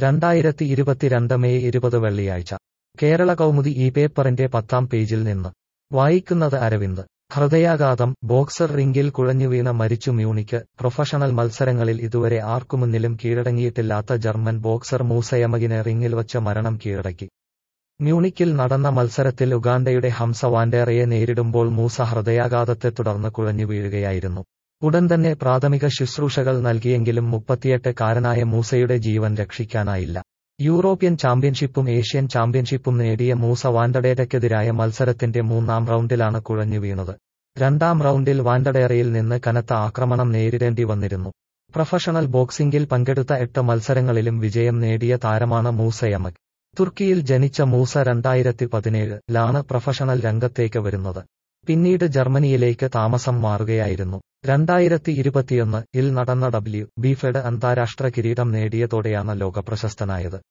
രണ്ടായിരത്തി ഇരുപത്തിരണ്ട് മെയ് ഇരുപത് വെള്ളിയാഴ്ച കേരള കൗമുദി ഈ പേപ്പറിന്റെ പത്താം പേജിൽ നിന്ന് വായിക്കുന്നത് അരവിന്ദ് ഹൃദയാഘാതം ബോക്സർ റിംഗിൽ കുഴഞ്ഞുവീണ മരിച്ചു മ്യൂണിക്ക് പ്രൊഫഷണൽ മത്സരങ്ങളിൽ ഇതുവരെ ആർക്കുമുന്നിലും കീഴടങ്ങിയിട്ടില്ലാത്ത ജർമ്മൻ ബോക്സർ മൂസയമകിനെ റിംഗിൽ വച്ച് മരണം കീഴടക്കി മ്യൂണിക്കിൽ നടന്ന മത്സരത്തിൽ ഉഗാണ്ടയുടെ ഹംസ വാൻഡേറയെ നേരിടുമ്പോൾ മൂസ ഹൃദയാഘാതത്തെ തുടർന്ന് കുഴഞ്ഞു വീഴുകയായിരുന്നു ഉടൻ തന്നെ പ്രാഥമിക ശുശ്രൂഷകൾ നൽകിയെങ്കിലും മുപ്പത്തിയെട്ട് കാരനായ മൂസയുടെ ജീവൻ രക്ഷിക്കാനായില്ല യൂറോപ്യൻ ചാമ്പ്യൻഷിപ്പും ഏഷ്യൻ ചാമ്പ്യൻഷിപ്പും നേടിയ മൂസ വാൻഡഡേറ്റയ്ക്കെതിരായ മത്സരത്തിന്റെ മൂന്നാം റൗണ്ടിലാണ് കുഴഞ്ഞു വീണത് രണ്ടാം റൗണ്ടിൽ വാൻഡഡേറയിൽ നിന്ന് കനത്ത ആക്രമണം നേരിടേണ്ടി വന്നിരുന്നു പ്രൊഫഷണൽ ബോക്സിംഗിൽ പങ്കെടുത്ത എട്ട് മത്സരങ്ങളിലും വിജയം നേടിയ താരമാണ് മൂസയമക് തുർക്കിയിൽ ജനിച്ച മൂസ രണ്ടായിരത്തി പതിനേഴിലാണ് പ്രൊഫഷണൽ രംഗത്തേക്ക് വരുന്നത് പിന്നീട് ജർമ്മനിയിലേക്ക് താമസം മാറുകയായിരുന്നു രണ്ടായിരത്തി ഇരുപത്തിയൊന്ന് ഇൽ നടന്ന ഡബ്ല്യു ബി ഫെഡ് അന്താരാഷ്ട്ര കിരീടം നേടിയതോടെയാണ് ലോകപ്രശസ്തനായത്